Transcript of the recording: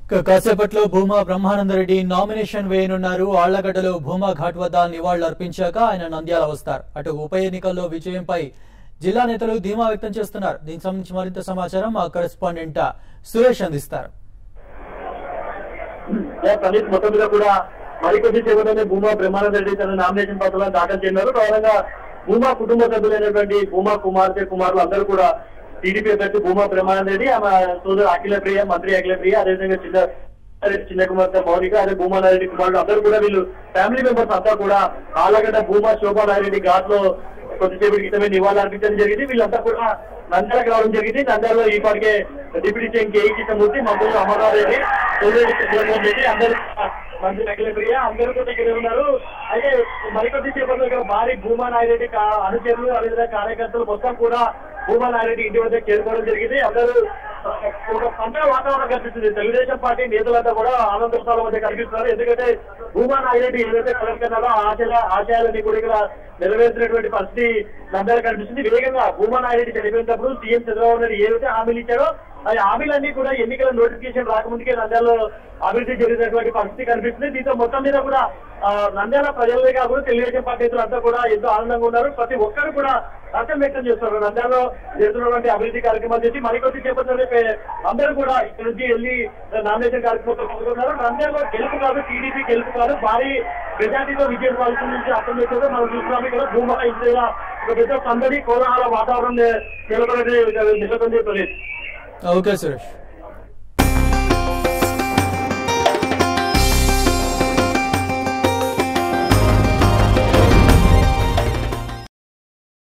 ఇక కాసేపట్లో భూమా బ్రహ్మానందరెడ్డి నామినేషన్ వేయనున్నారు ఆళ్లగడ్డలో భూమా ఘాట్ వద్ద నివాళులర్పించాక ఆయన నంద్యాల వస్తారు అటు ఉప ఎన్నికల్లో విజయంపై జిల్లా నేతలు ధీమా వ్యక్తం చేస్తున్నారు దీనికి సంబంధించి మరింత సమాచారం మా కరెస్పాండెంట్ సురేష్ అందిస్తారు యా, ప్రణీత్ మొత్తం మీద కూడా మరికొద్ది సేపట్లోనే భూమా బ్రహ్మానంద రెడ్డి తన నామినేషన్ పత్రాలను దాఖలు చేయన్నారు ప్రధానంగా భూమా కుటుంబ సభ్యులైనటువంటి భూమా కుమార్తె కుమారులు అందరూ కూడా టీడీపీ అభ్యర్థి భూమా బ్రహ్మానంద రెడ్డి ఆమె సోదరు అఖిల ప్రియ మంత్రి అఖిల ప్రియ అదేవిధంగా చిన్న చిన్న కుమార్తె మౌనిక అదే భూమా నాయుడు కుమారుడు అందరూ కూడా వీళ్ళు ఫ్యామిలీ మెంబర్స్ అంతా కూడా ఆలగడ్డ భూమా శోభా నాయుడు ఘాట్ లో కొద్దిసేపటి క్రితమే నివాళులు అర్పించడం జరిగింది వీళ్ళంతా కూడా నంద్యాలకు రావడం జరిగింది నంద్యాలలో ఈ పాటికే డిప్యూటీ సీఎం కేఈ కృష్ణమూర్తి మంత్రులు అమర్నాథ్ రెడ్డి సోదరుడు సుబ్రహ్మణ్యం రెడ్డి అందరూ కూడా మంత్రి అఖిల ప్రియ అందరూ కూడా ఇక్కడ ఉన్నారు అయితే మరికొద్ది సేపట్లో ఇక్కడ భారీ భూమా నాయుడు అనుచరులు అదేవిధంగా కార్యకర్తలు మొత్తం కూడా భూమా నాయుడు ఇంటి వద్ద చేరుకోవడం జరిగింది అందరూ ఆ, ఒక పంటల వాతావరణం కనిపిస్తుంది తెలుగుదేశం పార్టీ నేతలంతా కూడా ఆనందోత్సవాల మధ్య కనిపిస్తున్నారు ఎందుకంటే భూమా నాయుడు ఏదైతే కలెక్టర్ ఆశల ఆశయాలన్నీ కూడా ఇక్కడ నెరవేర్చినటువంటి పరిస్థితి నంద్యాల కనిపిస్తుంది వేగంగా భూమా నాయుడు చనిపోయినప్పుడు సీఎం చంద్రబాబు నాయుడు ఏదైతే హామీలు ఇచ్చారో ఆ హామీలన్నీ కూడా ఎన్నికల నోటిఫికేషన్ రాకముందుకే నంద్యాలలో అభివృద్ధి జరిగినటువంటి పరిస్థితి కనిపిస్తుంది దీంతో మొత్తం మీద కూడా ఆ, నంద్యాల ప్రజలే కాకుండా తెలుగుదేశం పార్టీ అంతా కూడా ఎంతో ఆనందంగా ఉన్నారు ప్రతి ఒక్కరు కూడా హర్షం వ్యక్తం చేస్తున్నారు నంద్యాలలో జరుగుతున్నటువంటి అభివృద్ధి కార్యక్రమాలు చేసి మరికొద్ది సేపట్లో రేపే అందరూ కూడా ఇక్కడ నుంచి వెళ్ళి నామినేషన్ కార్యక్రమంలో పాల్గొన్నారు నంద్యాలలో గెలుపు కాదు టీడీపీ గెలుపు కాదు భారీ మెజార్టీతో విజయం సాధించిన నుంచి అర్థం చేసేది మనం చూస్తున్నాం ఇక్కడ భూమా ఇంతగా ఒక పెద్ద సందడి కోలాహల వాతావరణం నెలకొనే నెలకొంది ప్రదేశ్ ఓకే సురేష్